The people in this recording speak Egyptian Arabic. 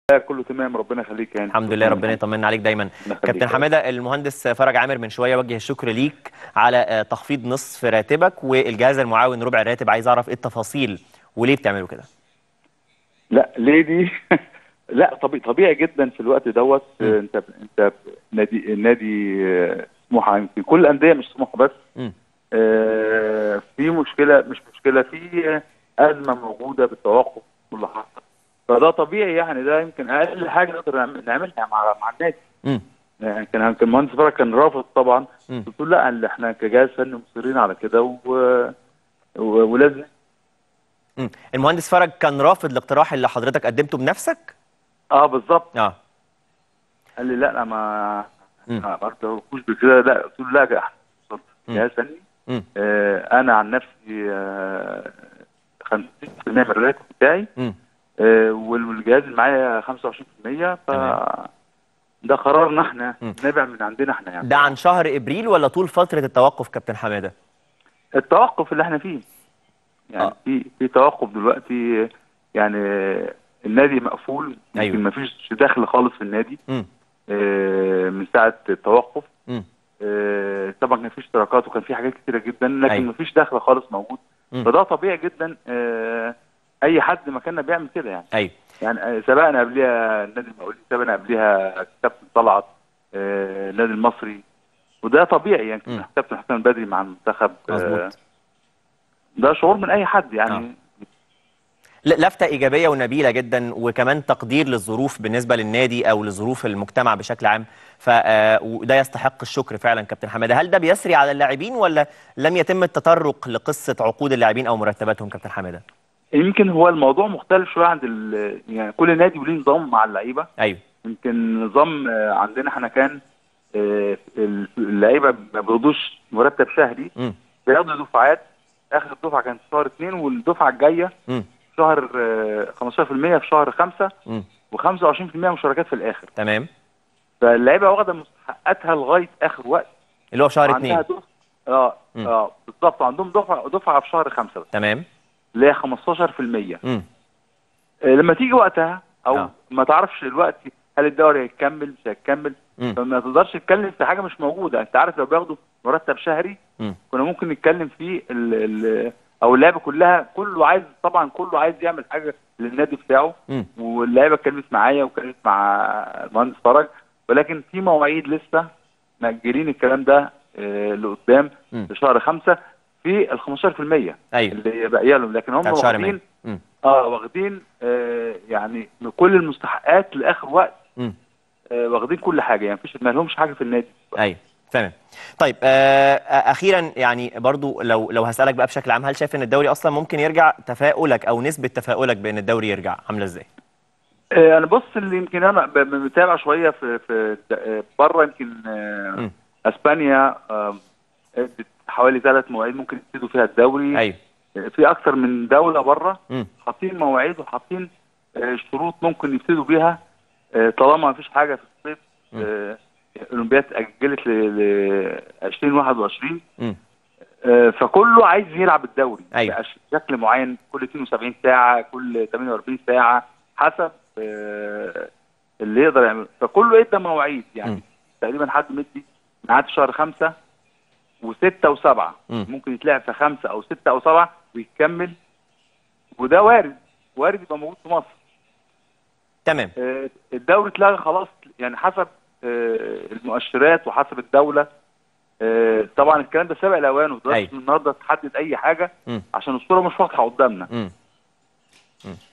لا كله تمام ربنا يخليك يعني الحمد لله ربنا يطمنا عليك دايما يخليك. كابتن حماده المهندس فرج عامر من شويه وجه الشكر ليك على آه، تخفيض نصف راتبك والجهاز المعاون ربع الراتب عايز اعرف ايه التفاصيل وليه بتعملوا كده لا ليه دي لا طبيعي طبيعي جدا في الوقت دوت مم. آه، انت انت نادي نادي آه، سموحه يمكن كل الانديه مش سموحه بس مم. آه، في مشكله مش مشكله في آه، ازمه موجوده بالتوقف كل حاجه فده طبيعي يعني ده يمكن اقل حاجه نقدر نعمل- نعملها مع مع النادي مم. يعني كان كان المهندس فرج كان رافض طبعا مم. قلت له لا اللي احنا كجهاز فني مصرين على كده و... و... ولازم مم. المهندس فرج كان رافض الاقتراح اللي حضرتك قدمته بنفسك اه بالظبط اه قال لي لا انا ما مم. ما برضهوش بكده لا قلت له لا يا احمد بالظبط. مم. جهاز فني مم. آه انا عن نفسي آه 50% من الراتب بتاعي مم. آه وال- والجهاز اللي معايا 25% ف تمام. ده قرارنا احنا مم. نابع من عندنا احنا يعني ده عن شهر ابريل ولا طول فتره التوقف كابتن حماده التوقف اللي احنا فيه يعني آه. في في توقف دلوقتي يعني النادي مقفول أيوة. يمكن ما فيش دخل خالص في النادي مم. آه، من ساعه التوقف مم. آه، طبعا كان في اشتراكات وكان في حاجات كتيره جدا لكن أيوة. ما فيش دخل خالص موجود مم. فده طبيعي جدا آه، اي حد مكاننا بيعمل كده يعني ايوه يعني آه، سبقنا قبلها النادي المقاولين سبقنا قبلها كابتن طلعت آه، النادي المصري وده طبيعي يعني مم. كابتن حسام بدري مع المنتخب آه، مظبوط. ده شعور من اي حد يعني آه. ل- لفتة إيجابية ونبيلة جدا وكمان تقدير للظروف بالنسبة للنادي أو لظروف المجتمع بشكل عام ف آه، وده يستحق الشكر فعلا كابتن حمادة هل ده بيسري على اللاعبين ولا لم يتم التطرق لقصة عقود اللاعبين أو مرتباتهم كابتن حمادة يمكن هو الموضوع مختلف شويه عند ال- يعني كل نادي وليه نظام مع اللعيبه أيوه يمكن نظام آه، عندنا احنا كان آه، اللعيبه ما بياخدوش مرتب شهري مم. بياخدوا دفعات اخر دفعه كانت في شهر اثنين والدفعه الجايه مم. شهر آه، 15% في شهر خمسة مم. و25% مشاركات في الاخر تمام فاللعيبه واخده مستحقاتها لغايه اخر وقت اللي هو في شهر وعندها اتنين دفعه اه مم. اه بالظبط عندهم دفعه دفعه في شهر خمسة بس تمام اللي هي 15% مم. آه، لما تيجي وقتها او آه. ما تعرفش الوقت هل الدوري هيكمل مش هيكمل مم. فما تقدرش تتكلم في حاجه مش موجوده انت عارف لو بياخدوا مرتب شهري مم. كنا ممكن نتكلم في ال ال او اللعبه كلها كله عايز طبعا كله عايز يعمل حاجه للنادي بتاعه مم. واللعيبه اتكلمت معايا واتكلمت مع المهندس فرج ولكن في مواعيد لسه مأجلين الكلام ده آه، لقدام مم. لشهر خمسة في ال 15% أيوه اللي باقيه لهم لكن هم بتاعت شهر واخدين مايو مم. اه واخدين آه يعني من كل المستحقات لاخر وقت مم. آه واخدين كل حاجه يعني مفيش ما لهمش حاجه في النادي ايوه تمام طيب آه اخيرا يعني برضو لو لو هسالك بقى بشكل عام هل شايف ان الدوري اصلا ممكن يرجع تفاؤلك او نسبه تفاؤلك بان الدوري يرجع عامله ازاي آه انا بص اللي يمكن انا ب- ب- متابع شويه في في آه، بره يمكن آه مم. اسبانيا آه ادت حوالي ثلاث مواعيد ممكن يبتدوا فيها الدوري ايوه آه، في اكثر من دوله بره مم. حاطين مواعيد وحاطين آه، شروط ممكن يبتدوا بيها آه، طالما ما فيش حاجه في الصيف مم. آه، الاولمبياد اتاجلت ل ل 2021 مم. آه، فكله عايز يلعب الدوري أيوة. بأش- بشكل معين كل 72 ساعه كل 48 ساعه حسب آه، اللي يقدر يعمله فكله ادى مواعيد يعني مم. تقريبا حد مدي ميعاد في شهر خمسة وستة وسبعة مم. ممكن يتلعب في خمسة أو ستة أو سبعة ويكمل وده وارد وارد يبقى موجود في مصر تمام آه، الدوري اتلغى خلاص يعني حسب آه، المؤشرات وحسب الدولة آه، طبعا الكلام ده سابق لأوانه أيوة. تقدرش النهارده تحدد أي حاجة مم. عشان الصورة مش واضحة قدامنا مم. مم.